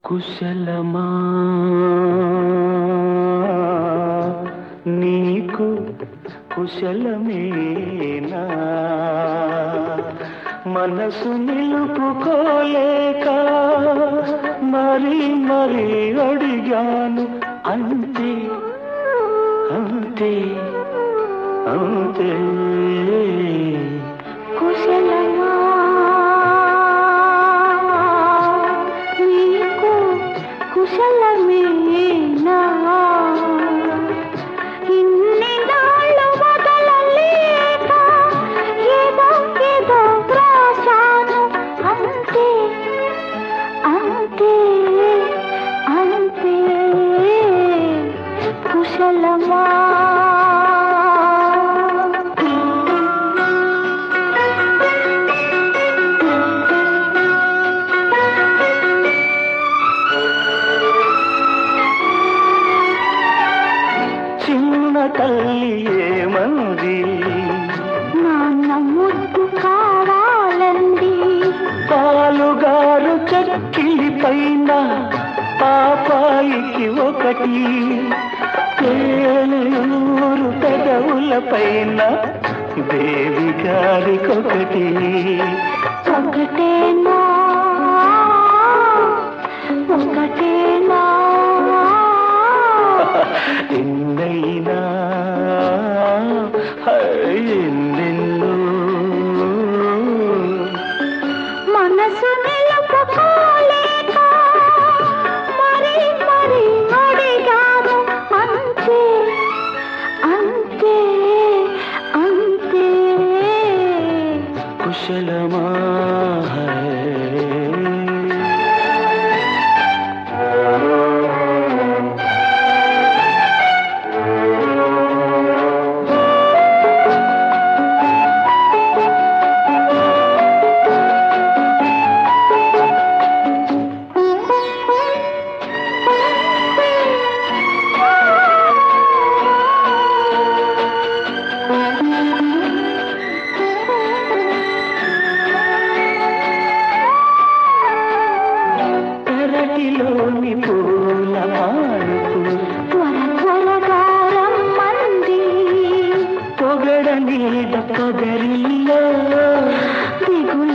కుశలమా నీకు కుశలమేనా మనసు నిలుపుకోలేక మరి మరి అడిగాను అంతే అంతే అంతే కుశలమా నీకు కుశలమేనా ఇన్ని నాళ్ళు వదలలేక ఏదో ఏదో వ్రాసాను అంతే అంతే అంతే కుశలమా చిన్న తల్లి ఏమంది నాన్న ముద్దు కావాలండి పాలుగారు చక్కిలి పైన పాపాయికి ఒకటి తేనెయూరు పెదవుల పైన దేవి గారికొకటి ఒకటేనా ఒకటేనా ఎన్నైనా ఎన్నెన్నో మనసు నిలుపుకోలేక మరి మరి అడిగాను అంతే అంతే అంతే కుశలమా పెరటిలోని పూల మాడుతూ త్వర త్వరగా రమ్మంది పొగడ నీడ పొగరిల్లో దిగుల